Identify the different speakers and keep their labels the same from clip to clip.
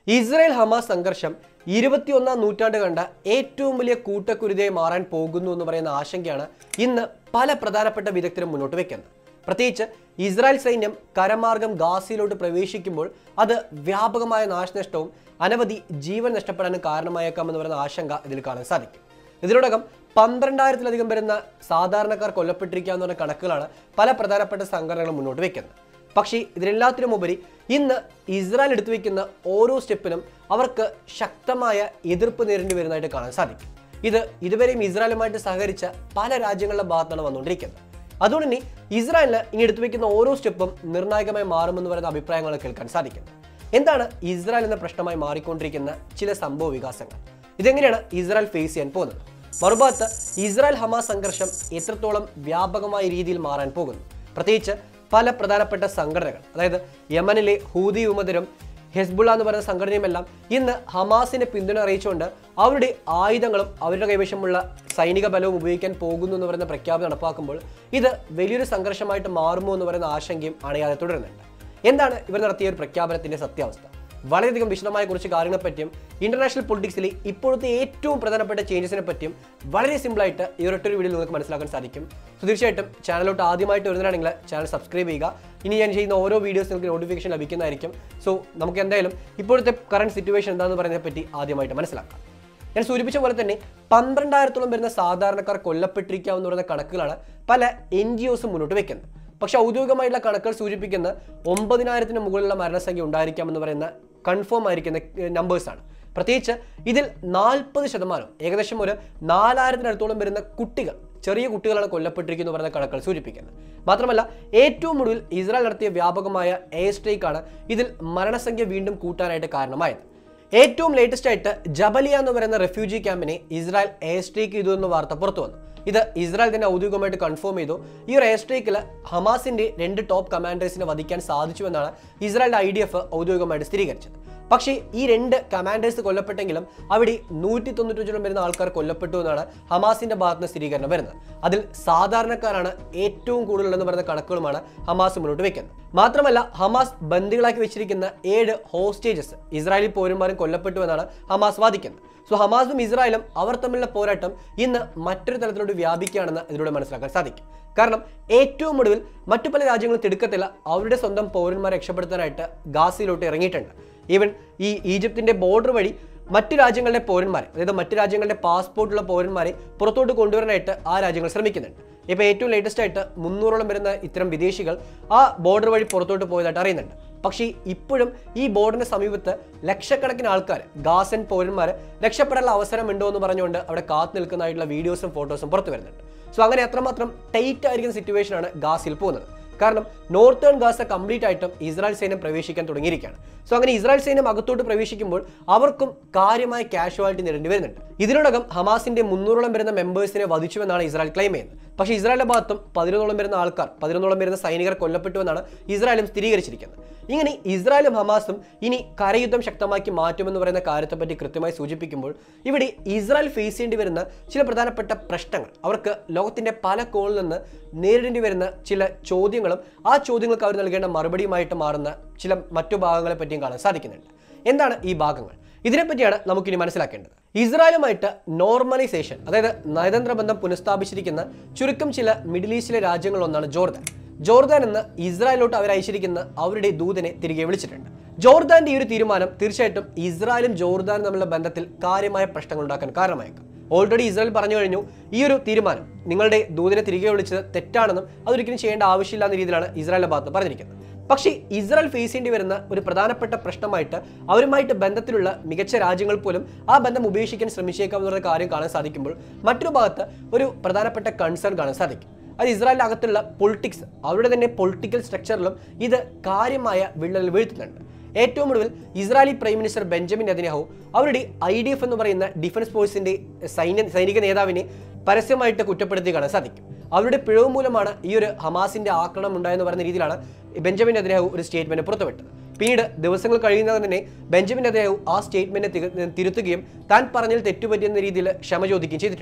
Speaker 1: Israel Hamas സംഘർഷം ഇരുപത്തിയൊന്നാം നൂറ്റാണ്ട് കണ്ട ഏറ്റവും വലിയ കൂട്ടക്കുരുതയായി മാറാൻ പോകുന്നു എന്ന് പറയുന്ന ആശങ്കയാണ് ഇന്ന് പല പ്രധാനപ്പെട്ട വിദഗ്ധരും മുന്നോട്ട് വെക്കുന്നത് പ്രത്യേകിച്ച് ഇസ്രായേൽ സൈന്യം കരമാർഗം ഗാസയിലോട്ട് പ്രവേശിക്കുമ്പോൾ അത് വ്യാപകമായ നാശനഷ്ടവും അനവധി ജീവൻ നഷ്ടപ്പെടാനും കാരണമായേക്കാമെന്ന് പറയുന്ന ആശങ്ക ഇതിൽ കാണാൻ സാധിക്കും ഇതിനോടകം പന്ത്രണ്ടായിരത്തിലധികം വരുന്ന സാധാരണക്കാർ കൊല്ലപ്പെട്ടിരിക്കാവുന്ന പറഞ്ഞ കണക്കുകളാണ് പല പ്രധാനപ്പെട്ട സംഘടനകളും മുന്നോട്ട് വെക്കുന്നത് പക്ഷേ ഇതിനെല്ലാത്തിനും ഉപരി ഇന്ന് ഇസ്രായേൽ എടുത്തു വയ്ക്കുന്ന ഓരോ സ്റ്റെപ്പിനും അവർക്ക് ശക്തമായ എതിർപ്പ് നേരിടേണ്ടി വരുന്നതായിട്ട് കാണാൻ സാധിക്കും ഇത് ഇതുവരെയും ഇസ്രായേലുമായിട്ട് സഹകരിച്ച പല രാജ്യങ്ങളുടെ ഭാഗത്താണ് വന്നുകൊണ്ടിരിക്കുന്നത് അതുകൊണ്ട് തന്നെ ഇസ്രായേലിന് ഇനി എടുത്തു വയ്ക്കുന്ന ഓരോ സ്റ്റെപ്പും നിർണായകമായി മാറുമെന്ന് പറയുന്ന അഭിപ്രായങ്ങൾ കേൾക്കാൻ സാധിക്കുന്നു എന്താണ് ഇസ്രായേൽ എന്ന പ്രശ്നമായി മാറിക്കൊണ്ടിരിക്കുന്ന ചില സംഭവ വികാസങ്ങൾ ഇതെങ്ങനെയാണ് ഇസ്രായേൽ ഫേസ് ചെയ്യാൻ പോകുന്നത് മറുഭാഗത്ത് ഇസ്രായേൽ ഹമാസ് സംഘർഷം എത്രത്തോളം വ്യാപകമായ രീതിയിൽ മാറാൻ പോകുന്നു പ്രത്യേകിച്ച് പല പ്രധാനപ്പെട്ട സംഘടനകൾ അതായത് യമനിലെ ഹൂതി വിമതരും ഹെസ്ബുള്ള എന്ന് പറയുന്ന സംഘടനയുമെല്ലാം ഇന്ന് ഹമാസിനെ പിന്തുണ അറിയിച്ചുകൊണ്ട് അവരുടെ ആയുധങ്ങളും അവരുടെ കൈവശമുള്ള സൈനിക ബലവും ഉപയോഗിക്കാൻ പോകുന്നു എന്ന് പറയുന്ന പ്രഖ്യാപനം നടപ്പാക്കുമ്പോൾ ഇത് വലിയൊരു സംഘർഷമായിട്ട് മാറുമോ എന്ന് പറയുന്ന ആശങ്കയും അണയാതെ തുടരുന്നുണ്ട് എന്താണ് ഇവർ നടത്തിയ ഒരു പ്രഖ്യാപനത്തിന്റെ സത്യാവസ്ഥ വളരെയധികം വിശദമായ കുറച്ച് കാര്യങ്ങളെ പറ്റിയും ഇന്റർനാഷണൽ പൊളിറ്റിക്സിലെ ഇപ്പോഴത്തെ ഏറ്റവും പ്രധാനപ്പെട്ട ചേഞ്ചസിനെ പറ്റിയും വളരെ സിമ്പിളായിട്ട് ഈ ഒരൊറ്റൊരു വീഡിയോ നിങ്ങൾക്ക് മനസ്സിലാക്കാൻ സാധിക്കും സോ തീർച്ചയായിട്ടും ചാനലോട്ട് ആദ്യമായിട്ട് വരുന്നതാണെങ്കിൽ ചാനൽ സബ്സ്ക്രൈബ് ചെയ്യുക ഇനി ഞാൻ ചെയ്യുന്ന ഓരോ വീഡിയോസ് നിങ്ങൾക്ക് നോട്ടിഫിക്കേഷൻ ലഭിക്കുന്നതായിരിക്കും സോ നമുക്ക് എന്തായാലും ഇപ്പോഴത്തെ കറണ്ട് സിറ്റുവേഷൻ എന്താണെന്ന് പറയുന്നതിനെ പറ്റി ആദ്യമായിട്ട് മനസ്സിലാക്കാം ഞാൻ സൂചിപ്പിച്ച പോലെ തന്നെ പന്ത്രണ്ടായിരത്തോളം വരുന്ന സാധാരണക്കാർ കൊല്ലപ്പെട്ടിരിക്കാമെന്ന് പറയുന്ന കണക്കുകളാണ് പല എൻ ജി ഒസും മുന്നോട്ട് വെക്കുന്നത് പക്ഷെ ഔദ്യോഗികമായിട്ടുള്ള കണക്കുകൾ സൂചിപ്പിക്കുന്ന ഒമ്പതിനായിരത്തിന് മുകളിലുള്ള മരണസംഖ്യ ഉണ്ടായിരിക്കാമെന്ന് പറയുന്ന കൺഫേം ആയിരിക്കുന്ന നമ്പേഴ്സാണ് പ്രത്യേകിച്ച് ഇതിൽ നാൽപ്പത് ശതമാനം ഏകദേശം ഒരു നാലായിരത്തിനടുത്തോളം വരുന്ന കുട്ടികൾ ചെറിയ കുട്ടികളാണ് കൊല്ലപ്പെട്ടിരിക്കുന്നു പറയുന്ന കണക്കുകൾ സൂചിപ്പിക്കുന്നത് മാത്രമല്ല ഏറ്റവും ഒടുവിൽ ഇസ്രായേൽ നടത്തിയ വ്യാപകമായ എയർ സ്ട്രൈക്കാണ് ഇതിൽ മരണസംഖ്യ വീണ്ടും കൂട്ടാനായിട്ട് കാരണമായത് ഏറ്റവും ലേറ്റസ്റ്റ് ആയിട്ട് ജബലിയ എന്ന് പറയുന്ന റെഫ്യൂജി ക്യാമ്പിനെ ഇസ്രായേൽ എയർ സ്ട്രൈക്ക് ചെയ്തു എന്ന വാർത്ത പുറത്തു വന്നു ഇത് ഇസ്രായേൽ തന്നെ ഔദ്യോഗികമായിട്ട് കൺഫേം ചെയ്തു ഈ ഒരു എയർ സ്ട്രൈക്കിൽ ഹമാസിന്റെ രണ്ട് ടോപ്പ് കമാൻഡേഴ്സിനെ വധിക്കാൻ സാധിച്ചുവെന്നാണ് ഇസ്രായേലിന്റെ ഐ ഡി എഫ് ഔദ്യോഗികമായിട്ട് സ്ഥിരീകരിച്ചത് പക്ഷേ ഈ രണ്ട് കമാൻഡേഴ്സ് കൊല്ലപ്പെട്ടെങ്കിലും അവിടെ നൂറ്റി തൊണ്ണൂറ്റഞ്ചോളം വരുന്ന ആൾക്കാർ കൊല്ലപ്പെട്ടു എന്നാണ് ഹമാസിന്റെ ഭാഗത്ത് നിന്ന് സ്ഥിരീകരണം വരുന്നത് അതിൽ സാധാരണക്കാരാണ് ഏറ്റവും കൂടുതൽ എന്ന് പറയുന്ന കണക്കുകളുമാണ് ഹമാസ് മുന്നോട്ട് വെക്കുന്നത് മാത്രമല്ല ഹമാസ് ബന്ദികളാക്കി വെച്ചിരിക്കുന്ന ഏഴ് ഹോസ്റ്റേജസ് ഇസ്രായേലി പൗരന്മാരും കൊല്ലപ്പെട്ടു എന്നാണ് ഹമാസ് വാദിക്കുന്നത് സോ ഹമാസും ഇസ്രായേലും അവർ തമ്മിലുള്ള പോരാട്ടം ഇന്ന് മറ്റൊരു തലത്തിലോട്ട് വ്യാപിക്കുകയാണെന്ന് ഇതിലൂടെ മനസ്സിലാക്കാൻ സാധിക്കും കാരണം ഏറ്റവും ഒടുവിൽ മറ്റു പല രാജ്യങ്ങളും തിടുക്കത്തില്ല അവരുടെ സ്വന്തം പൗരന്മാരെ രക്ഷപ്പെടുത്താനായിട്ട് ഗാസയിലോട്ട് ഇറങ്ങിയിട്ടുണ്ട് ഈവൻ ഈ ഈജിപ്തിന്റെ ബോർഡർ വഴി മറ്റു രാജ്യങ്ങളുടെ പൗരന്മാരെ അതായത് മറ്റു രാജ്യങ്ങളുടെ പാസ്പോർട്ടുള്ള പൗരന്മാരെ പുറത്തോട്ട് കൊണ്ടുവരാനായിട്ട് ആ രാജ്യങ്ങൾ ശ്രമിക്കുന്നുണ്ട് ഇപ്പോൾ ഏറ്റവും ലേറ്റസ്റ്റ് ആയിട്ട് മുന്നൂറോളം വരുന്ന ഇത്തരം വിദേശികൾ ആ ബോർഡർ വഴി പുറത്തോട്ട് പോയതായിട്ട് അറിയുന്നുണ്ട് പക്ഷേ ഇപ്പോഴും ഈ ബോർഡിന് സമീപത്ത് ലക്ഷക്കണക്കിന് ആൾക്കാർ ഗാസൻ പൗരന്മാർ രക്ഷപ്പെടാനുള്ള അവസരമുണ്ടോ എന്ന് പറഞ്ഞുകൊണ്ട് അവിടെ കാത്തു നിൽക്കുന്നതായിട്ടുള്ള വീഡിയോസും ഫോട്ടോസും പുറത്തു വരുന്നുണ്ട് സോ അങ്ങനെ അത്രമാത്രം ടൈറ്റ് ആയിരിക്കുന്ന സിറ്റുവേഷനാണ് ഗാസിൽ പോകുന്നത് കാരണം നോർത്തേൺ ഗാസ കംപ്ലീറ്റ് ആയിട്ടും ഇസ്രായേൽ സൈന്യം പ്രവേശിക്കാൻ തുടങ്ങിയിരിക്കുകയാണ് സോ അങ്ങനെ ഇസ്രായേൽ സൈന്യം അകത്തോട്ട് പ്രവേശിക്കുമ്പോൾ അവർക്കും കാര്യമായ കാഷ്വാലിറ്റി നേരിടേണ്ടി വരുന്നുണ്ട് ഇതിനോടകം ഹമാസിന്റെ മുന്നൂറോളം വരുന്ന മെമ്പേഴ്സിനെ വധിച്ചുവെന്നാണ് ഇസ്രായേൽ ക്ലെയിം ചെയ്യുന്നത് പക്ഷേ ഇസ്രായേലിന്റെ ഭാഗത്തും പതിനൊന്നോളം വരുന്ന ആൾക്കാർ പതിനൊന്നോളം വരുന്ന സൈനികർ കൊല്ലപ്പെട്ടുവെന്നാണ് ഇസ്രായേലും സ്ഥിരീകരിച്ചിരിക്കുന്നത് ഇങ്ങനെ ഇസ്രായേലും ഹമാസും ഇനി കരയുദ്ധം ശക്തമാക്കി മാറ്റുമെന്ന് പറയുന്ന കാര്യത്തെപ്പറ്റി കൃത്യമായി സൂചിപ്പിക്കുമ്പോൾ ഇവിടെ ഇസ്രായേൽ ഫേസ് ചെയ്യേണ്ടി വരുന്ന ചില പ്രധാനപ്പെട്ട പ്രശ്നങ്ങൾ അവർക്ക് ലോകത്തിന്റെ പല കോണിൽ നിന്ന് നേരിടേണ്ടി വരുന്ന ചില ചോദ്യങ്ങളും ആ ചോദ്യങ്ങൾക്ക് അവർ നൽകേണ്ട മറുപടിയുമായിട്ട് മാറുന്ന ചില മറ്റു ഭാഗങ്ങളെ പറ്റിയും കാണാൻ സാധിക്കുന്നുണ്ട് എന്താണ് ഈ ഭാഗങ്ങൾ ഇതിനെപ്പറ്റിയാണ് നമുക്കിനി മനസ്സിലാക്കേണ്ടത് ഇസ്രായേലുമായിട്ട് നോർമലൈസേഷൻ അതായത് നയതന്ത്ര ബന്ധം പുനഃസ്ഥാപിച്ചിരിക്കുന്ന ചുരുക്കം ചില മിഡിൽ ഈസ്റ്റിലെ രാജ്യങ്ങളൊന്നാണ് ജോർദാൻ ജോർദാൻ എന്ന് ഇസ്രായേലോട്ട് അവർ അയച്ചിരിക്കുന്ന അവരുടെ ദൂതനെ തിരികെ വിളിച്ചിട്ടുണ്ട് ജോർദാന്റെ ഈ ഒരു തീരുമാനം തീർച്ചയായിട്ടും ഇസ്രായേലും ജോർദാനും തമ്മിലുള്ള ബന്ധത്തിൽ കാര്യമായ പ്രശ്നങ്ങൾ ഉണ്ടാക്കാൻ കാരണമായേക്കാം ഓൾറെഡി ഇസ്രായേൽ പറഞ്ഞു കഴിഞ്ഞു ഈ ഒരു തീരുമാനം നിങ്ങളുടെ ദൂതനെ തിരികെ വിളിച്ചത് തെറ്റാണെന്നും അതൊരിക്കലും ചെയ്യേണ്ട ആവശ്യമില്ല എന്ന രീതിയിലാണ് ഇസ്രായേലിന്റെ ഭാഗത്ത് പറഞ്ഞിരിക്കുന്നത് പക്ഷേ ഇസ്രായേൽ ഫേസ് ചെയ്യേണ്ടി വരുന്ന ഒരു പ്രധാനപ്പെട്ട പ്രശ്നമായിട്ട് അവരുമായിട്ട് ബന്ധത്തിലുള്ള മികച്ച രാജ്യങ്ങൾ പോലും ആ ബന്ധം ഉപേക്ഷിക്കാൻ ശ്രമിച്ചേക്കാമെന്നുള്ള കാര്യം കാണാൻ സാധിക്കുമ്പോൾ മറ്റൊരു ഭാഗത്ത് ഒരു പ്രധാനപ്പെട്ട കൺസേൺ കാണാൻ സാധിക്കും അത് ഇസ്രായേലിന്റെ അകത്തുള്ള പൊളിറ്റിക്സ് അവരുടെ തന്നെ പൊളിറ്റിക്കൽ സ്ട്രക്ചറിലും ഇത് കാര്യമായ വിള്ളൽ വീഴ്ത്തുന്നുണ്ട് ഏറ്റവും ഒടുവിൽ Israeli prime minister Benjamin Netanyahu അവരുടെ ഐ ഡി എഫ് എന്ന് പറയുന്ന ഡിഫൻസ് ഫോഴ്സിന്റെ സൈന്യ സൈനിക നേതാവിനെ പരസ്യമായിട്ട് കുറ്റപ്പെടുത്തി കാണാൻ സാധിക്കും അവരുടെ പിഴവ് മൂലമാണ് ഈ ഒരു ഹമാസിന്റെ ആക്രമണം ഉണ്ടായെന്ന് പറയുന്ന രീതിയിലാണ് ബെഞ്ചമിൻ നെതന്യാഹു ഒരു സ്റ്റേറ്റ്മെന്റ് പുറത്തുവിട്ടത് പിന്നീട് ദിവസങ്ങൾ കഴിയുന്നതിന് തന്നെ ബെഞ്ചമിൻ നെതന്യാഹു ആ സ്റ്റേറ്റ്മെന്റ് തിരുത്തുകയും താൻ പറഞ്ഞതിൽ തെറ്റുപറ്റിയെന്ന രീതിയിൽ ക്ഷമ ചോദിക്കുകയും ചെയ്തിട്ടുണ്ട്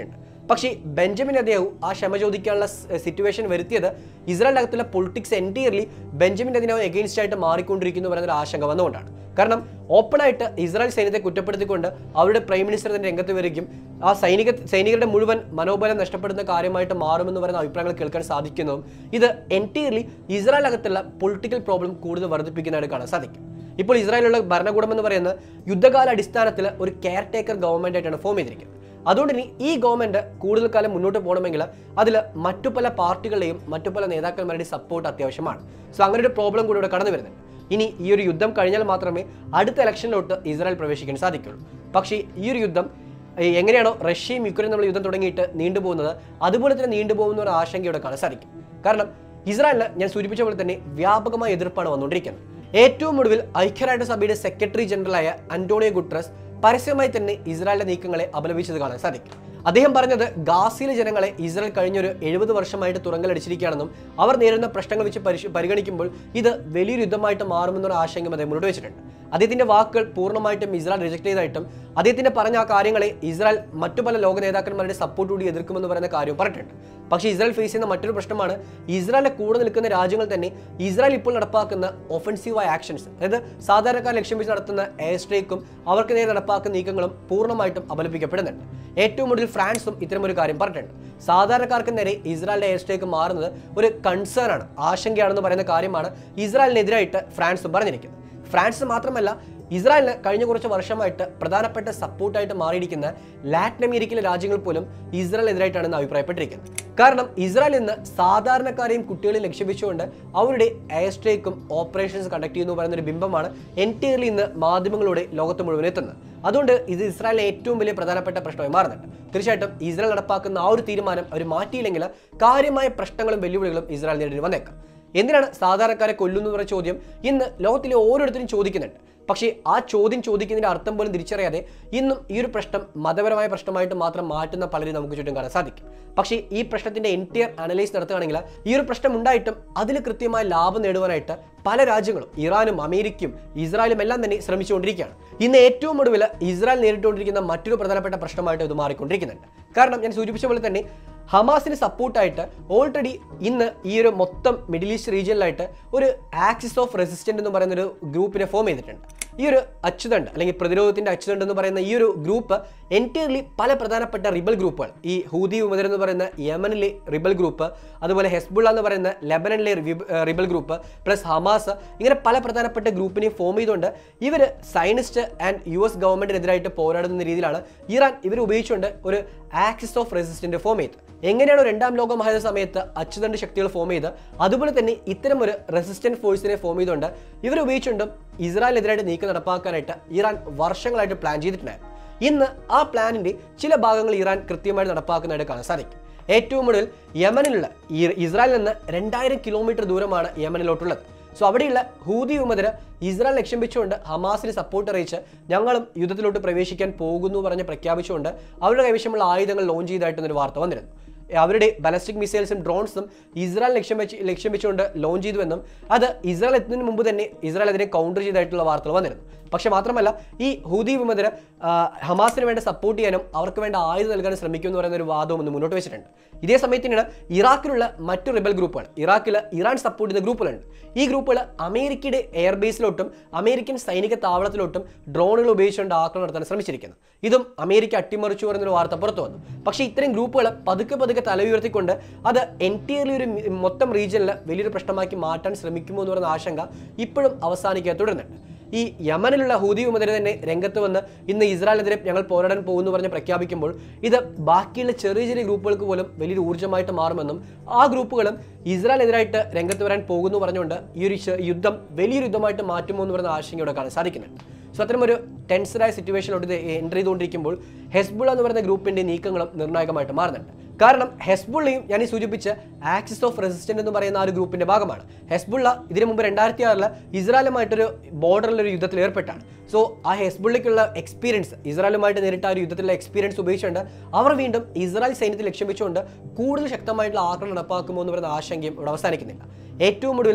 Speaker 1: പക്ഷേ ബെഞ്ചമിൻ നെതന്യാഹു ആ ക്ഷമ ചോദിക്കാനുള്ള സിറ്റുവേഷൻ വരുത്തിയത് ഇസ്രായേലിന്റെ അകത്തുള്ള politics entirely Benjamin Netanyahu against ആയിട്ട് മാറിക്കൊണ്ടിരിക്കുന്നു പറയുന്ന ഒരു ആശങ്ക വന്നുകൊണ്ടാണ് കാരണം ഓപ്പണായിട്ട് ഇസ്രായേൽ സൈന്യത്തെ കുറ്റപ്പെടുത്തിക്കൊണ്ട് അവരുടെ പ്രൈം മിനിസ്റ്റർ തന്നെ രംഗത്ത് വരികയും ആ സൈനിക സൈനികരുടെ മുഴുവൻ മനോബലം നഷ്ടപ്പെടുന്ന കാര്യമായിട്ട് മാറുമെന്ന് പറയുന്ന അഭിപ്രായങ്ങൾ കേൾക്കാൻ സാധിക്കുന്നതും ഇത് എൻറ്റയർലി ഇസ്രായേൽ അകത്തുള്ള പൊളിറ്റിക്കൽ പ്രോബ്ലം കൂടുതൽ വർദ്ധിപ്പിക്കുന്നതായിട്ട് കാണാൻ സാധിക്കും ഇപ്പോൾ ഇസ്രായേലിലുള്ള ഭരണകൂടം എന്ന് പറയുന്നത് യുദ്ധകാല അടിസ്ഥാനത്തിൽ ഒരു കെയർ ടേക്കർ ഗവൺമെന്റ് ആയിട്ടാണ് ഫോം ചെയ്തിരിക്കുന്നത് അതുകൊണ്ട് ഇനി ഈ ഗവൺമെന്റ് കൂടുതൽ കാലം മുന്നോട്ട് പോകണമെങ്കിൽ അതിൽ മറ്റു പല പാർട്ടികളുടെയും മറ്റു പല നേതാക്കന്മാരുടെയും സപ്പോർട്ട് അത്യാവശ്യമാണ് സോ അങ്ങനെ ഒരു പ്രോബ്ലം കൂടി ഇവിടെ കടന്നു വരുന്നുണ്ട് ഇനി ഈ ഒരു യുദ്ധം കഴിഞ്ഞാൽ മാത്രമേ അടുത്ത ഇലക്ഷനിലോട്ട് ഇസ്രായേൽ പ്രവേശിക്കാൻ സാധിക്കുള്ളൂ പക്ഷേ ഈ ഒരു യുദ്ധം ഈ എങ്ങനെയാണോ റഷ്യയും യുക്രൈനും നമ്മൾ യുദ്ധം തുടങ്ങിയിട്ട് നീണ്ടുപോകുന്നത് അതുപോലെ തന്നെ നീണ്ടുപോകുന്ന ഒരു ആശങ്ക ഇവിടെ കാണാൻ സാധിക്കും കാരണം ഇസ്രായേലിന് ഞാൻ സൂചിപ്പിച്ച പോലെ തന്നെ വ്യാപകമായ എതിർപ്പാണ് വന്നുകൊണ്ടിരിക്കുന്നത് ഏറ്റവും ഒടുവിൽ ഐക്യരാഷ്ട്രസഭയുടെ സെക്രട്ടറി ജനറലായ അന്റോണിയോ ഗുട്രസ് പരസ്യമായി തന്നെ ഇസ്രായേലിന്റെ നീക്കങ്ങളെ അപലപിച്ചത് കാണാൻ സാധിക്കും അദ്ദേഹം പറഞ്ഞത് ഗാസിയിലെ ജനങ്ങളെ ഇസ്രായേൽ കഴിഞ്ഞൊരു എഴുപത് വർഷമായിട്ട് തുറങ്കലടിച്ചിരിക്കുകയാണെന്നും അവർ നേരിടുന്ന പ്രശ്നങ്ങൾ വെച്ച് പരിശ- പരിഗണിക്കുമ്പോൾ ഇത് വലിയൊരു യുദ്ധമായിട്ട് മാറുമെന്നൊരു ആശങ്കം അദ്ദേഹം മുന്നോട്ട് വെച്ചിട്ടുണ്ട് അദ്ദേഹത്തിന്റെ വാക്കുകൾ പൂർണ്ണമായിട്ടും ഇസ്രായേൽ റിജക്ട് ചെയ്തായിട്ടും അദ്ദേഹത്തിന്റെ പറഞ്ഞ ആ കാര്യങ്ങളെ ഇസ്രായേൽ മറ്റു പല ലോക നേതാക്കന്മാരുടെ സപ്പോർട്ട് കൂടി എതിർക്കുമെന്ന് പറയുന്ന കാര്യം പറഞ്ഞിട്ടുണ്ട് പക്ഷേ ഇസ്രായേൽ ഫേസ് ചെയ്യുന്ന മറ്റൊരു പ്രശ്നമാണ് ഇസ്രായേലിന്റെ കൂടെ നിൽക്കുന്ന രാജ്യങ്ങൾ തന്നെ ഇസ്രായേൽ ഇപ്പോൾ നടപ്പാക്കുന്ന ഒഫൻസീവായ ആക്ഷൻസ് അതായത് സാധാരണക്കാർ ലക്ഷ്യം വെച്ച് നടത്തുന്ന എയർ സ്ട്രൈക്കും അവർക്ക് നേരെ നടപ്പാക്കുന്ന നീക്കങ്ങളും പൂർണ്ണമായിട്ടും അപലപിക്കപ്പെടുന്നുണ്ട് ഏറ്റവും ഒടുവിൽ ഫ്രാൻസും ഇത്തരമൊരു കാര്യം പറഞ്ഞിട്ടുണ്ട് സാധാരണക്കാർക്ക് നേരെ ഇസ്രായേലിന്റെ എയർ സ്ട്രൈക്ക് മാറുന്നത് ഒരു കൺസേൺ ആണ് ആശങ്കയാണെന്ന് പറയുന്ന കാര്യമാണ് ഇസ്രായേലിനെതിരായിട്ട് ഫ്രാൻസും പറഞ്ഞിരിക്കുന്നത് ഫ്രാൻസ് മാത്രമല്ല ഇസ്രായേലിന് കഴിഞ്ഞ കുറച്ച് വർഷമായിട്ട് പ്രധാനപ്പെട്ട സപ്പോർട്ടായിട്ട് മാറിയിരിക്കുന്ന ലാറ്റിൻ അമേരിക്കയിലെ രാജ്യങ്ങൾ പോലും ഇസ്രായേലിനെതിരായിട്ടാണ് ഇന്ന് അഭിപ്രായപ്പെട്ടിരിക്കുന്നത് കാരണം ഇസ്രായേൽ ഇന്ന് സാധാരണക്കാരെയും കുട്ടികളെയും ലക്ഷ്യം വെച്ചുകൊണ്ട് അവരുടെ എയർ സ്ട്രൈക്കും ഓപ്പറേഷൻസ് കണ്ടക്ട് ചെയ്യുന്നു പറയുന്ന ഒരു ബിംബമാണ് എൻറ്റയർലി ഇന്ന് മാധ്യമങ്ങളുടെ ലോകത്ത് മുഴുവൻ എത്തുന്നത് അതുകൊണ്ട് ഇത് ഇസ്രായേലിലെ ഏറ്റവും വലിയ പ്രധാനപ്പെട്ട പ്രശ്നമായി മാറുന്നുണ്ട് തീർച്ചയായിട്ടും ഇസ്രായേൽ നടപ്പാക്കുന്ന ആ ഒരു തീരുമാനം അവർ മാറ്റിയില്ലെങ്കിൽ കാര്യമായ പ്രശ്നങ്ങളും വെല്ലുവിളികളും ഇസ്രായേൽ നേരിടേണ്ടി വന്നേക്കാം എന്തിനാണ് സാധാരണക്കാരെ കൊല്ലുന്നു എന്ന ചോദ്യം ഇന്ന് ലോകത്തിലെ ഓരോരുത്തരും ചോദിക്കുന്നുണ്ട് പക്ഷേ ആ ചോദ്യം ചോദിക്കുന്നതിന്റെ അർത്ഥം പോലും തിരിച്ചറിയാതെ ഇന്നും ഈ ഒരു പ്രശ്നം മതപരമായ പ്രശ്നമായിട്ട് മാത്രം മാറ്റുന്ന പലരും നമുക്ക് ചുറ്റും കാണാൻ സാധിക്കും പക്ഷേ ഈ പ്രശ്നത്തിന്റെ എൻറ്റിയർ അനലൈസ് നടത്തുകയാണെങ്കിൽ ഈ ഒരു പ്രശ്നം ഉണ്ടായിട്ടും അതിൽ കൃത്യമായ ലാഭം നേടുവാനായിട്ട് പല രാജ്യങ്ങളും ഇറാനും അമേരിക്കയും ഇസ്രായേലും എല്ലാം തന്നെ ശ്രമിച്ചുകൊണ്ടിരിക്കുകയാണ് ഇന്ന് ഏറ്റവും ഒടുവിൽ ഇസ്രായേൽ നേരിട്ടുകൊണ്ടിരിക്കുന്ന മറ്റൊരു പ്രധാനപ്പെട്ട പ്രശ്നമായിട്ട് ഇത് മാറിക്കൊണ്ടിരിക്കുന്നുണ്ട് കാരണം ഞാൻ സൂചിപ്പിച്ച പോലെ തന്നെ ഹമാസിന് സപ്പോർട്ടായിട്ട് ഓൾറെഡി ഇന്ന് ഈ ഒരു മൊത്തം മിഡിൽ ഈസ്റ്റ് റീജിയനിലായിട്ട് ഒരു ആക്സിസ് ഓഫ് റെസിസ്റ്റന്റ് എന്ന് പറയുന്ന ഒരു ഗ്രൂപ്പിനെ ഫോം ചെയ്തിട്ടുണ്ട് ഈ ഒരു അച്ചുതണ്ട് അല്ലെങ്കിൽ പ്രതിരോധത്തിന്റെ അച്ചുതണ്ട് എന്ന് പറയുന്ന ഈ ഒരു ഗ്രൂപ്പ് എൻറ്റയർലി പല പ്രധാനപ്പെട്ട റിബൽ ഗ്രൂപ്പുകൾ ഈ ഹൂദി വിമതർ എന്ന് പറയുന്ന യമനിലെ റിബൽ ഗ്രൂപ്പ് അതുപോലെ ഹെസ്ബുള്ള എന്ന് പറയുന്ന ലെബനനിലെ റിബൽ ഗ്രൂപ്പ് പ്ലസ് ഹമാസ് ഇങ്ങനെ പല പ്രധാനപ്പെട്ട ഗ്രൂപ്പിനെ ഫോം ചെയ്തുകൊണ്ട് ഇവർ സയനിസ്റ്റ് ആൻഡ് യു എസ് ഗവൺമെന്റിനെതിരായിട്ട് പോരാടുന്ന രീതിയിലാണ് ഇറാൻ ഇവർ ഉപയോഗിച്ചുകൊണ്ട് ഒരു ആക്സിസ് ഓഫ് റെസിസ്റ്റന്റ് ഫോം ചെയ്ത് എങ്ങനെയാണോ രണ്ടാം ലോക മഹായുദ്ധ സമയത്ത് അച്ചുതണ്ട് ശക്തികൾ ഫോം ചെയ്ത് അതുപോലെ തന്നെ ഇത്തരം ഒരു റെസിസ്റ്റന്റ് ഫോഴ്സിനെ ഫോം ചെയ്തുകൊണ്ട് ഇവർ ഉപയോഗിച്ചുകൊണ്ടും ഇസ്രായേലിനെതിരായിട്ട് നീക്കം നടപ്പാക്കാനായിട്ട് ഇറാൻ വർഷങ്ങളായിട്ട് പ്ലാൻ ചെയ്തിട്ടുണ്ടായിരുന്നു ഇന്ന് ആ പ്ലാനിന്റെ ചില ഭാഗങ്ങൾ ഇറാൻ കൃത്യമായിട്ട് നടപ്പാക്കുന്നതായിട്ട് കാണാൻ സാധിക്കും ഏറ്റവും കൂടുതൽ യമനിലുള്ള ഈ- ഇസ്രായേലിൽ നിന്ന് രണ്ടായിരം കിലോമീറ്റർ ദൂരമാണ് യമനിലോട്ടുള്ളത് സോ അവിടെയുള്ള ഹൂതി വിമതര് ഇസ്രായേൽ ലക്ഷ്യം വെച്ചുകൊണ്ട് ഹമാസിന് സപ്പോർട്ട് അറിയിച്ച് ഞങ്ങളും യുദ്ധത്തിലോട്ട് പ്രവേശിക്കാൻ പോകുന്നു പറഞ്ഞ് പ്രഖ്യാപിച്ചുകൊണ്ട് അവരുടെ കൈവശമുള്ള ആയുധങ്ങൾ ലോഞ്ച് ചെയ്തതായിട്ടൊരു വാർത്ത വന്നിരുന്നു അവരുടെ ബാലസ്റ്റിക് മിസൈൽസും ഡ്രോൺസും ഇസ്രായേൽ ലക്ഷ്യം വെച്ച് ലക്ഷ്യം വെച്ചുകൊണ്ട് ലോഞ്ച് ചെയ്തുവെന്നും അത് ഇസ്രായേൽ എത്തുന്നതിന് മുമ്പ് തന്നെ ഇസ്രായേൽ അതിനെ കൗണ്ടർ ചെയ്തായിട്ടുള്ള വാർത്തകൾ വന്നിരുന്നു പക്ഷേ മാത്രമല്ല ഈ ഹൂദി വിമതര് ആ, ഹമാസിന് വേണ്ട സപ്പോർട്ട് ചെയ്യാനും അവർക്ക് വേണ്ട ആയുധം നൽകാനും ശ്രമിക്കും എന്ന് പറയുന്ന ഒരു വാദവും ഒന്ന് മുന്നോട്ട് വെച്ചിട്ടുണ്ട് ഇതേ സമയത്തിനാണ് ഇറാഖിലുള്ള മറ്റു റിബൽ ഗ്രൂപ്പുകൾ ഇറാഖിൽ ഇറാൻ സപ്പോർട്ട് ചെയ്യുന്ന ഗ്രൂപ്പുകളുണ്ട് ഈ ഗ്രൂപ്പുകൾ അമേരിക്കയുടെ എയർബേസിലോട്ടും അമേരിക്കൻ സൈനിക താവളത്തിലോട്ടും ഡ്രോണുകൾ ഉപയോഗിച്ചുകൊണ്ട് ആക്രമണം നടത്താൻ ശ്രമിച്ചിരിക്കുന്നത് ഇതും അമേരിക്ക അട്ടിമറിച്ചു പറയുന്നൊരു വാർത്ത പുറത്തു വന്നു പക്ഷേ ഇത്തരം ഗ്രൂപ്പുകൾ പതുക്കെ പതുക്കെ തല ഉയർത്തിക്കൊണ്ട് അത് എൻറ്റയർലി ഒരു മി- മൊത്തം റീജിയനിൽ വലിയൊരു പ്രശ്നമാക്കി മാറ്റാൻ ശ്രമിക്കുമോ എന്ന് പറയുന്ന ആശങ്ക ഇപ്പോഴും അവസാനിക്കാതെ തുടരുന്നുണ്ട് ഈ യമനിലുള്ള ഹൂതി വിമതരെ തന്നെ രംഗത്ത് വന്ന് ഇന്ന് ഇസ്രായേലിനെതിരെ ഞങ്ങൾ പോരാടാൻ പോകുന്നു പറഞ്ഞ് പ്രഖ്യാപിക്കുമ്പോൾ ഇത് ബാക്കിയുള്ള ചെറിയ ചെറിയ ഗ്രൂപ്പുകൾക്ക് പോലും വലിയൊരു ഊർജ്ജമായിട്ട് മാറുമെന്നും ആ ഗ്രൂപ്പുകളും ഇസ്രായേലിനെതിരായിട്ട് രംഗത്ത് വരാൻ പോകുന്നു പറഞ്ഞുകൊണ്ട് ഈ ഒരു ശ- യുദ്ധം വലിയൊരു യുദ്ധമായിട്ട് മാറ്റുമോ എന്ന് പറയുന്ന ആശങ്ക ഇവിടെ കാണാൻ സാധിക്കുന്നുണ്ട് സോ അത്തരം ഒരു ടെൻസറായ സിറ്റുവേഷനിലോട്ട് ഇത് എൻ്റർ ചെയ്തുകൊണ്ടിരിക്കുമ്പോൾ ഹെസ്ബുള്ള എന്ന് പറയുന്ന ഗ്രൂപ്പിന്റെ നീക്കങ്ങളും നിർണായകമായിട്ട് മാറുന്നുണ്ട് കാരണം ഹെസ്ബുള്ളയും ഞാൻ ഈ സൂചിപ്പിച്ച ആക്സിസ് ഓഫ് റെസിസ്റ്റന്റ് എന്ന് പറയുന്ന ആ ഒരു ഗ്രൂപ്പിന്റെ ഭാഗമാണ് ഹെസ്ബുള്ള ഇതിനു മുമ്പ് രണ്ടായിരത്തി ആറില് ഇസ്രായേലുമായിട്ടൊരു ബോർഡറിൽ ഒരു യുദ്ധത്തിൽ ഏർപ്പെട്ടാണ് സോ ആ ഹെസ്ബുള്ളയ്ക്കുള്ള എക്സ്പീരിയൻസ് ഇസ്രായേലുമായിട്ട് നേരിട്ട ആ ഒരു യുദ്ധത്തിലുള്ള എക്സ്പീരിയൻസ് ഉപയോഗിച്ചുകൊണ്ട് അവർ വീണ്ടും ഇസ്രായേൽ സൈന്യത്തെ ലക്ഷ്യം വെച്ചുകൊണ്ട് കൂടുതൽ ശക്തമായിട്ടുള്ള ആക്രമണം നടപ്പാക്കുമോ എന്ന് പറയുന്ന ആശങ്കയും ഇവിടെ അവസാനിക്കുന്നില്ല ഏറ്റവും ഒടുവിൽ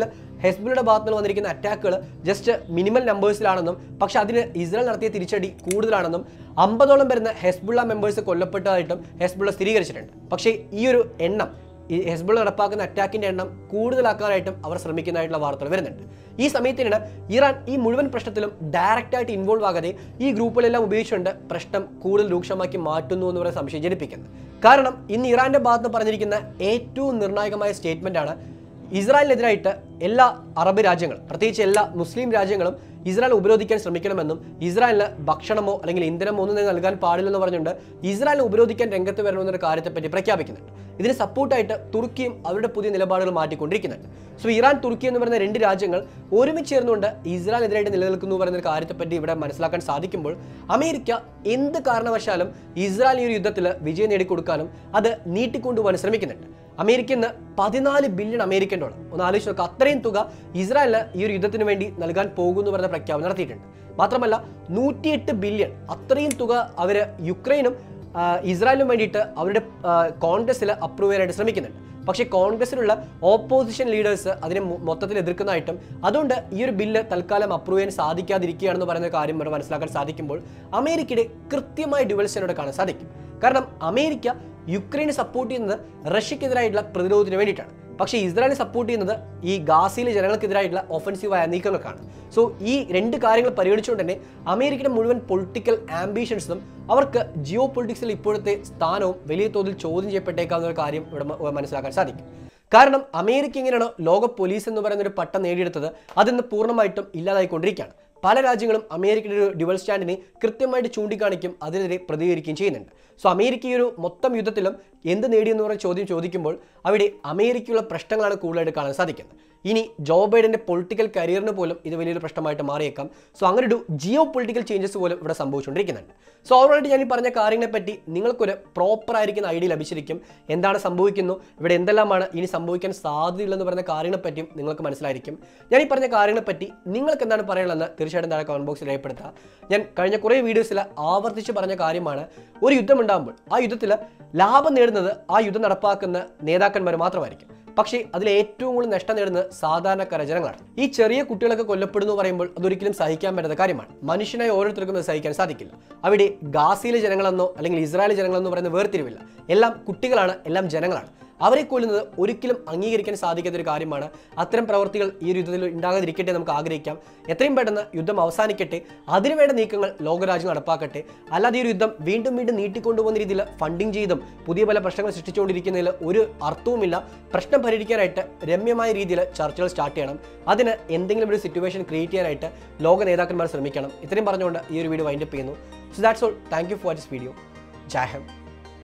Speaker 1: ഹെസ്ബുള്ളയുടെ ഭാഗത്ത് നിന്ന് വന്നിരിക്കുന്ന അറ്റാക്കുകൾ ജസ്റ്റ് മിനിമൽ നമ്പേഴ്സിലാണെന്നും പക്ഷെ അതിന് ഇസ്രായേൽ നടത്തിയ തിരിച്ചടി കൂടുതലാണെന്നും അമ്പതോളം വരുന്ന ഹെസ്ബുള്ള മെമ്പേഴ്സ് കൊല്ലപ്പെട്ടതായിട്ടും ഹെസ്ബുള്ള സ്ഥിരീകരിച്ചിട്ടുണ്ട് പക്ഷേ ഈ ഒരു എണ്ണം ഈ ഹെസ്ബുൾ നടപ്പാക്കുന്ന അറ്റാക്കിന്റെ എണ്ണം കൂടുതലാക്കാനായിട്ടും അവർ ശ്രമിക്കുന്നതായിട്ടുള്ള വാർത്തകൾ വരുന്നുണ്ട് ഈ സമയത്തിനാണ് ഇറാൻ ഈ മുഴുവൻ പ്രശ്നത്തിലും ഡയറക്റ്റ് ആയിട്ട് ഇൻവോൾവ് ആകാതെ ഈ ഗ്രൂപ്പുകളെല്ലാം ഉപയോഗിച്ചുകൊണ്ട് പ്രശ്നം കൂടുതൽ രൂക്ഷമാക്കി മാറ്റുന്നു എന്ന് പറയുന്ന സംശയം ജനിപ്പിക്കുന്നത് കാരണം ഇന്ന് ഇറാന്റെ ഭാഗത്ത് നിന്ന് പറഞ്ഞിരിക്കുന്ന ഏറ്റവും നിർണായകമായ സ്റ്റേറ്റ്മെന്റ് ആണ് ഇസ്രായേലിനെതിരായിട്ട് എല്ലാ അറബ് രാജ്യങ്ങളും പ്രത്യേകിച്ച് എല്ലാ മുസ്ലിം രാജ്യങ്ങളും ഇസ്രായേൽ ഉപരോധിക്കാൻ ശ്രമിക്കണമെന്നും ഇസ്രായേലിന് ഭക്ഷണമോ അല്ലെങ്കിൽ ഇന്ധനമോ ഒന്നും നൽകാൻ പാടില്ലെന്ന് പറഞ്ഞുകൊണ്ട് ഇസ്രായേലിനെ ഉപരോധിക്കാൻ രംഗത്ത് വരണമെന്നൊരു കാര്യത്തെപ്പറ്റി പ്രഖ്യാപിക്കുന്നുണ്ട് ഇതിന് സപ്പോർട്ടായിട്ട് തുർക്കിയും അവരുടെ പുതിയ നിലപാടുകൾ മാറ്റിക്കൊണ്ടിരിക്കുന്നുണ്ട് സോ ഇറാൻ തുർക്കി എന്ന് പറയുന്ന രണ്ട് രാജ്യങ്ങൾ ഒരുമിച്ച് ചേർന്നുകൊണ്ട് ഇസ്രായേലിനെതിരായിട്ട് നിലനിൽക്കുന്നു പറയുന്ന ഒരു കാര്യത്തെപ്പറ്റി ഇവിടെ മനസ്സിലാക്കാൻ സാധിക്കുമ്പോൾ അമേരിക്ക എന്ത് കാരണവശാലും ഇസ്രായേൽ ഈ ഒരു യുദ്ധത്തിൽ വിജയം നേടിക്കൊടുക്കാനും അത് നീട്ടിക്കൊണ്ടുപോകാൻ ശ്രമിക്കുന്നുണ്ട് അമേരിക്ക ഇന്ന് പതിനാല് ബില്യൺ അമേരിക്കൻ ഡോളർ ഒന്ന് ആലോചിച്ച് നോക്കുക അത്രയും തുക ഇസ്രായേലിന് ഈ ഒരു യുദ്ധത്തിന് വേണ്ടി നൽകാൻ പോകുന്നു പറയുന്ന പ്രഖ്യാപനം നടത്തിയിട്ടുണ്ട് മാത്രമല്ല നൂറ്റിയെട്ട് ബില്യൺ അത്രയും തുക അവർ യുക്രൈനും ആ, ഇസ്രായേലിനും വേണ്ടിയിട്ട് അവരുടെ കോൺഗ്രസ്സിൽ അപ്രൂവ് ചെയ്യാനായിട്ട് ശ്രമിക്കുന്നുണ്ട് പക്ഷേ കോൺഗ്രസിലുള്ള ഓപ്പോസിഷൻ ലീഡേഴ്സ് അതിനെ മൊ- മൊത്തത്തിൽ എതിർക്കുന്നതായിട്ടും അതുകൊണ്ട് ഈ ഒരു ബില്ല് തൽക്കാലം അപ്രൂവ് ചെയ്യാൻ സാധിക്കാതിരിക്കുകയാണെന്ന് പറയുന്ന കാര്യം ഇവിടെ മനസ്സിലാക്കാൻ സാധിക്കുമ്പോൾ അമേരിക്കയുടെ കൃത്യമായ ഡിവൽസിനോട് കാണാൻ സാധിക്കും കാരണം അമേരിക്ക യുക്രൈനെ സപ്പോർട്ട് ചെയ്യുന്നത് റഷ്യക്കെതിരായിട്ടുള്ള പ്രതിരോധത്തിന് വേണ്ടിയിട്ടാണ് പക്ഷേ ഇസ്രായേലിനെ സപ്പോർട്ട് ചെയ്യുന്നത് ഈ ഗാസയിലെ ജനങ്ങൾക്കെതിരായിട്ടുള്ള ഒഫൻസീവായ നീക്കങ്ങൾക്കാണ് സോ ഈ രണ്ട് കാര്യങ്ങൾ പരിഗണിച്ചുകൊണ്ട് തന്നെ അമേരിക്കയുടെ മുഴുവൻ പൊളിറ്റിക്കൽ ആംബിഷൻസും അവർക്ക് ജിയോ പൊളിറ്റിക്സിൽ ഇപ്പോഴത്തെ സ്ഥാനവും വലിയ തോതിൽ ചോദ്യം ചെയ്യപ്പെട്ടേക്കാവുന്ന ഒരു കാര്യം ഇവിടെ മ- മനസ്സിലാക്കാൻ സാധിക്കും കാരണം അമേരിക്ക എങ്ങനെയാണോ ലോക പോലീസ് എന്ന് പറയുന്ന ഒരു പട്ടം നേടിയെടുത്തത് അതിന്ന് പൂർണ്ണമായിട്ടും ഇല്ലാതായിക്കൊണ്ടിരിക്കുകയാണ് പല രാജ്യങ്ങളും അമേരിക്കയുടെ ഒരു ഡ്യുവൽ സ്റ്റാൻഡിനെ കൃത്യമായിട്ട് ചൂണ്ടിക്കാണിക്കും അതിനെതിരെ പ്രതികരിക്കുകയും ചെയ്യുന്നുണ്ട് സോ അമേരിക്ക ഈ ഒരു മൊത്തം യുദ്ധത്തിലും എന്ത് നേടിയെന്ന് പറയുന്ന ചോദ്യം ചോദിക്കുമ്പോൾ അവിടെ അമേരിക്കയുള്ള പ്രശ്നങ്ങളാണ് കൂടുതലായിട്ട് കാണാൻ സാധിക്കുന്നത് ഇനി ജോ ബൈഡന്റെ പൊളിറ്റിക്കൽ കരിയറിന് പോലും ഇത് വലിയൊരു പ്രശ്നമായിട്ട് മാറിയേക്കാം സോ അങ്ങനെ ഒരു ജിയോ പൊളിറ്റിക്കൽ ചേഞ്ചസ് പോലും ഇവിടെ സംഭവിച്ചുകൊണ്ടിരിക്കുന്നുണ്ട് സോ ഓവറോളായിട്ട് ഞാൻ ഈ പറഞ്ഞ കാര്യങ്ങളെ പറ്റി നിങ്ങൾക്കൊരു പ്രോപ്പർ ആയിരിക്കുന്ന ഐഡിയ ലഭിച്ചിരിക്കും എന്താണ് സംഭവിക്കുന്നു ഇവിടെ എന്തെല്ലാമാണ് ഇനി സംഭവിക്കാൻ സാധ്യതയുള്ളതെന്ന് പറയുന്ന കാര്യങ്ങളെ പറ്റിയും നിങ്ങൾക്ക് മനസ്സിലായിരിക്കും ഞാൻ ഈ പറഞ്ഞ കാര്യങ്ങളെ പറ്റി നിങ്ങൾക്ക് എന്താണ് പറയാനുള്ളതെന്ന് തീർച്ചയായിട്ടും താഴെ കമന്റ് ബോക്സിൽ രേഖപ്പെടുത്തുക ഞാൻ കഴിഞ്ഞ കുറേ വീഡിയോസിൽ ആവർത്തിച്ച് പറഞ്ഞ കാര്യമാണ് ഒരു യുദ്ധം ഉണ്ടാകുമ്പോൾ ആ യുദ്ധത്തിൽ ലാഭം നേടുന്നത് ആ യുദ്ധം നടപ്പാക്കുന്ന നേതാക്കന്മാർ മാത്രമായിരിക്കും പക്ഷേ അതിൽ ഏറ്റവും കൂടുതൽ നഷ്ടം നേടുന്നത് സാധാരണക്കാര ജനങ്ങളാണ് ഈ ചെറിയ കുട്ടികളൊക്കെ കൊല്ലപ്പെടുന്നു പറയുമ്പോൾ അതൊരിക്കലും സഹിക്കാൻ പറ്റാത്ത കാര്യമാണ് മനുഷ്യനായ ഓരോരുത്തർക്കും അത് സഹിക്കാൻ സാധിക്കില്ല അവിടെ ഗാസയിലെ ജനങ്ങളെന്നോ അല്ലെങ്കിൽ ഇസ്രായേൽ ജനങ്ങളെന്നോ പറയുന്ന വേർതിരിവില്ല എല്ലാം കുട്ടികളാണ് എല്ലാം ജനങ്ങളാണ് അവരെ കൊല്ലുന്നത് ഒരിക്കലും അംഗീകരിക്കാൻ സാധിക്കാത്ത ഒരു കാര്യമാണ് അത്തരം പ്രവർത്തികൾ ഈ ഒരു യുദ്ധത്തിൽ ഉണ്ടാകാതിരിക്കട്ടെ നമുക്ക് ആഗ്രഹിക്കാം എത്രയും പെട്ടെന്ന് യുദ്ധം അവസാനിക്കട്ടെ അതിനുവേണ്ട നീക്കങ്ങൾ ലോകരാജ്യം നടപ്പാക്കട്ടെ അല്ലാതെ ഈ ഒരു യുദ്ധം വീണ്ടും വീണ്ടും നീട്ടിക്കൊണ്ടുപോകുന്ന രീതിയിൽ ഫണ്ടിങ് ചെയ്തും പുതിയ പല പ്രശ്നങ്ങൾ സൃഷ്ടിച്ചുകൊണ്ടിരിക്കുന്നതിൽ ഒരു അർത്ഥവുമില്ല പ്രശ്നം പരിഹരിക്കാനായിട്ട് രമ്യമായ രീതിയിൽ ചർച്ചകൾ സ്റ്റാർട്ട് ചെയ്യണം അതിന് എന്തെങ്കിലും ഒരു സിറ്റുവേഷൻ ക്രിയേറ്റ് ചെയ്യാനായിട്ട് ലോക നേതാക്കന്മാർ ശ്രമിക്കണം ഇത്രയും പറഞ്ഞുകൊണ്ട് ഈ ഒരു വീഡിയോ വൈൻഡപ്പ് ചെയ്യുന്നു so that's all thank you for this video ജാഹം